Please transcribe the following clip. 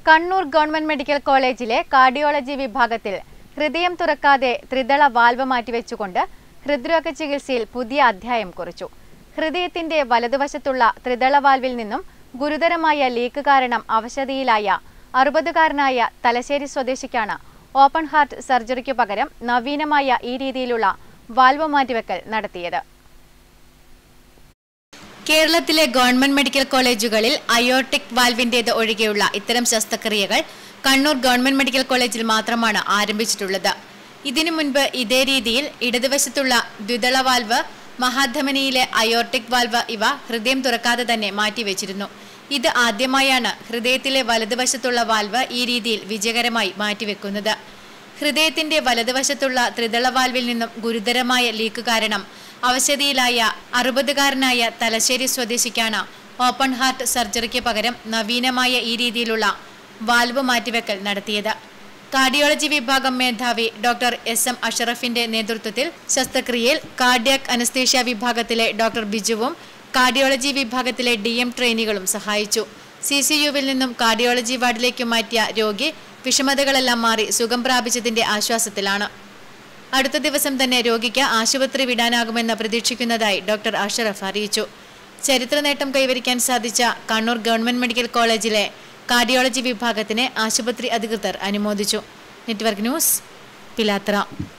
Kannur government medical കോളേജിലെ cardiology വിഭാഗത്തിൽ ഹൃദയം തുറക്കാതെ ത്രിദള വാൽവ് മാറ്റിവെച്ചുകൊണ്ട് ഹൃദ്രോഗ ചികിത്സയിൽ പുതിയ അധ്യായം കുറിച്ചു ഹൃദയത്തിന്റെ വലതുവശത്തുള്ള ത്രിദള വാൽവിൽ നിന്നും ഗുരുതരമായ ലീക്ക് കാരണം അവശതയിലായ അറുപതുകാരനായ തലശ്ശേരി സ്വദേശിക്കാണ് ഓപ്പൺ ഹാർട്ട് സർജറിക്കു പകരം നവീനമായ ഈ രീതിയിലുള്ള വാൽവ് മാറ്റിവെക്കൽ നടത്തിയത് കേരളത്തിലെ ഗവൺമെന്റ് മെഡിക്കൽ കോളേജുകളിൽ അയോട്ടിക് വാൽവിന്റേത് ഒഴികെയുള്ള ഇത്തരം ശസ്ത്രക്രിയകൾ കണ്ണൂർ ഗവൺമെന്റ് മെഡിക്കൽ കോളേജിൽ മാത്രമാണ് ആരംഭിച്ചിട്ടുള്ളത് ഇതിനു മുൻപ് ഇതേ രീതിയിൽ ഇടതുവശത്തുള്ള ദ്വിതള വാൽവ് മഹാധമനിയിലെ അയോർട്ടിക് വാൽവ് ഇവ ഹൃദയം തുറക്കാതെ തന്നെ മാറ്റിവെച്ചിരുന്നു ഇത് ആദ്യമായാണ് ഹൃദയത്തിലെ വലതുവശത്തുള്ള വാൽവ് ഈ രീതിയിൽ വിജയകരമായി മാറ്റിവെക്കുന്നത് ഹൃദയത്തിന്റെ വലതുവശത്തുള്ള ത്രിതള വാൽവിൽ നിന്നും ഗുരുതരമായ ലീക്ക് കാരണം അവശതയിലായ അറുപതുകാരനായ തലശ്ശേരി സ്വദേശിക്കാണ് ഓപ്പൺ ഹാർട്ട് സർജറിക്ക് പകരം നവീനമായ ഈ രീതിയിലുള്ള വാൽവ് മാറ്റിവെക്കൽ നടത്തിയത് കാർഡിയോളജി വിഭാഗം മേധാവി ഡോക്ടർ എസ് എം അഷറഫിന്റെ നേതൃത്വത്തിൽ ശസ്ത്രക്രിയയിൽ കാർഡിയാക് അനസ്തേഷ്യ വിഭാഗത്തിലെ ഡോക്ടർ ബിജുവും കാർഡിയോളജി വിഭാഗത്തിലെ ഡി എം ട്രെയിനികളും സഹായിച്ചു സി സി യുവിൽ നിന്നും കാർഡിയോളജി വാർഡിലേക്ക് മാറ്റിയ രോഗി വിഷമതകളെല്ലാം മാറി സുഖം പ്രാപിച്ചതിന്റെ ആശ്വാസത്തിലാണ് അടുത്ത ദിവസം തന്നെ രോഗിക്ക് ആശുപത്രി വിടാനാകുമെന്ന് പ്രതീക്ഷിക്കുന്നതായി ഡോക്ടർ അഷറഫ് അറിയിച്ചു ചരിത്ര നേട്ടം കൈവരിക്കാൻ സാധിച്ച കണ്ണൂർ ഗവൺമെന്റ് മെഡിക്കൽ കോളേജിലെ കാർഡിയോളജി വിഭാഗത്തിനെ ആശുപത്രി അധികൃതർ അനുമോദിച്ചു നെറ്റ്വർക്ക് ന്യൂസ് പിലാത്ര